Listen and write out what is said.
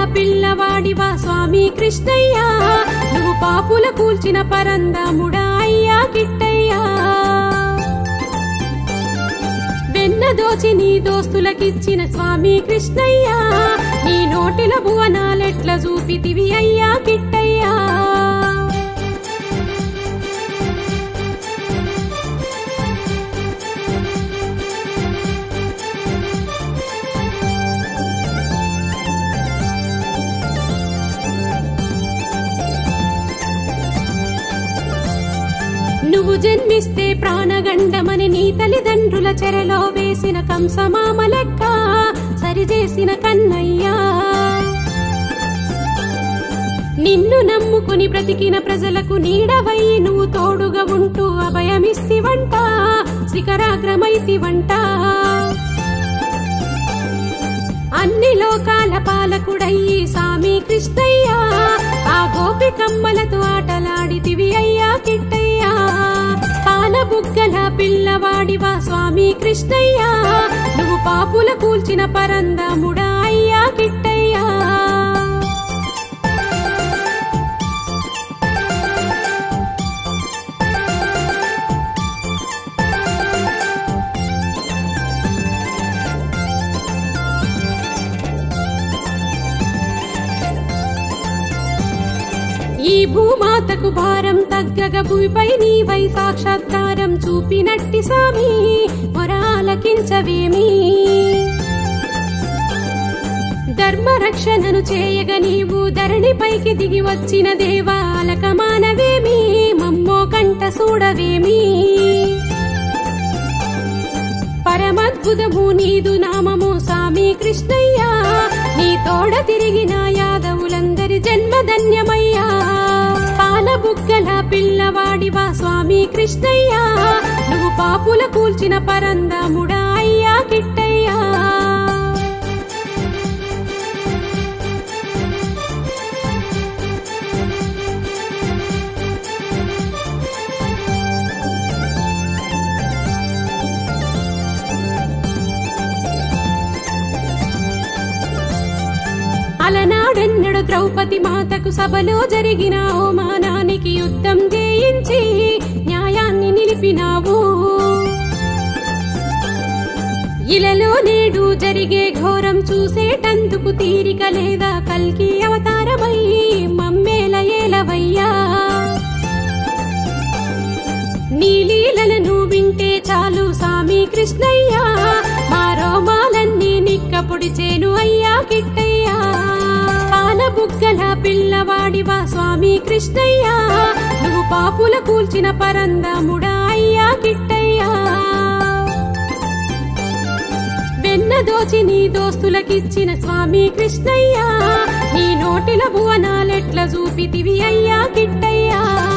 పిల్లవాడివా స్వామి కృష్ణయ్యా నువ్వు పాపుల కూల్చిన పరందాముడా అయ్యా కిట్టయ్యా వెన్న దోచి నీ దోస్తులకిచ్చిన స్వామి కృష్ణయ్యా నీ నోటిల భువనాలెట్ల చూపితివి అయ్యా కిట్టయ్యా నువ్వు జన్మిస్తే ప్రాణగండమని నీ తల్లిదండ్రుల చెరలో వేసిన కంసమామ లెక్క సరిచేసిన కన్నయ్యా నిన్ను నమ్ముకుని బ్రతికిన ప్రజలకు నీడవై నువ్వు తోడుగా ఉంటూ అభయమిస్తివంట శిఖరాగ్రమైతివంట అన్ని లోకాల పాలకుడయ్యి సామి కృష్ణయ్యా ఆ గోపికమ్మలతో ఆటలాడితివి అయ్యా కిట్టయ్యా పాల బుగ్గల పిల్లవాడివా స్వామి కృష్ణయ్యా నువ్వు పాపుల కూల్చిన పరందాముడా అయ్యా కిట్టయ్యా ఈ భూమాతకు భారం తగ్గగ భూమిపై నీవై సాక్షాత్కారం చూపినట్టి సామి మొరాలకించవేమి ధర్మ రక్షణను చేయగ నీవు ధరణిపైకి దిగి వచ్చిన దేవాలక మానవేమి మమ్మో కంట చూడవేమి పరమద్భుతము నీదు నామము సామి కృష్ణయ్యా నీ తోడ తిరిగిన యాదవులందరి జన్మధన్యమయ్యా పాల బుగ్గల పిల్లవాడివా స్వామి కృష్ణయ్యా నువ్వు పాపుల కూల్చిన పరందాముడా అయ్యా కిట్టయ్యా అలనాడెన్నడు ద్రౌపది మాతకు సభలో జరిగిన అవమానానికి యుద్ధం చేయించి న్యాయాన్ని నిలిపినావు ఇలలో నేడు జరిగే ఘోరం చూసేటందుకు తీరిక లేదా కల్కి అవతారమై మమ్మేల ఏలవయ్యా నీ లీలలను వింటే చాలు సామి కృష్ణయ్యా మా రోమాలన్నీ నిక్కపొడిచేను అయ్యా కిట్టయ్యా పాల బుగ్గల పిల్లవాడివా స్వామి కృష్ణయ్యా నువ్వు పాపుల కూల్చిన పరందాముడా అయ్యా కిట్టయ్యా వెన్న దోచి నీ దోస్తులకిచ్చిన స్వామి కృష్ణయ్యా నీ నోటిల భువనాలెట్ల చూపితివి అయ్యా కిట్టయ్యా